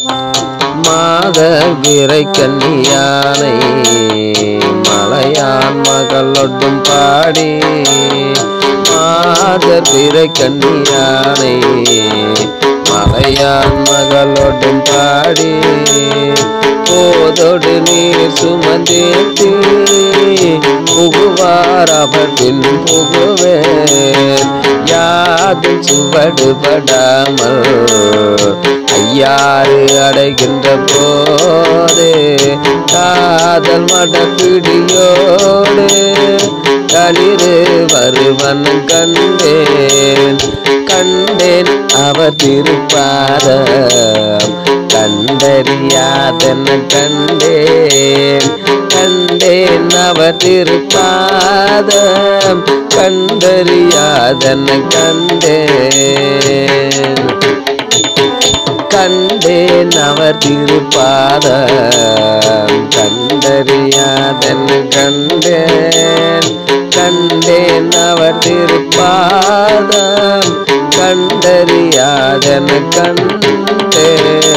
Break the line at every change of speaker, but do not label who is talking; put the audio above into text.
மாதவிரை கன்னியானை மலையான் மகளொட்டும் பாடி மாதவிரை கன்னியானை மலையான் மகளொட்டும் பாடி போதொடு நீர் சுமந்தேத்தி புகுவார் அவர் பின் புகுவேன் யாதும் சுவடுபடாமல் ஐயாறு அடைகின்ற போது காதல் மடப்பிடியோடு களிறு வருவன் கண்டேன் கண்டேன் அவர் திருப்பாதம் கண்டறியாதன கண்டேன் கண்டேன் அவர் திருப்பாதம் கண்டறியாதன கண்டேன் கண்டேன் அவர் திருப்பாதம் கண்டறியாதன் கண்டேன் கண்டேன் அவர் திருப்பாதம் கண்டறியாதன் கண்டேன்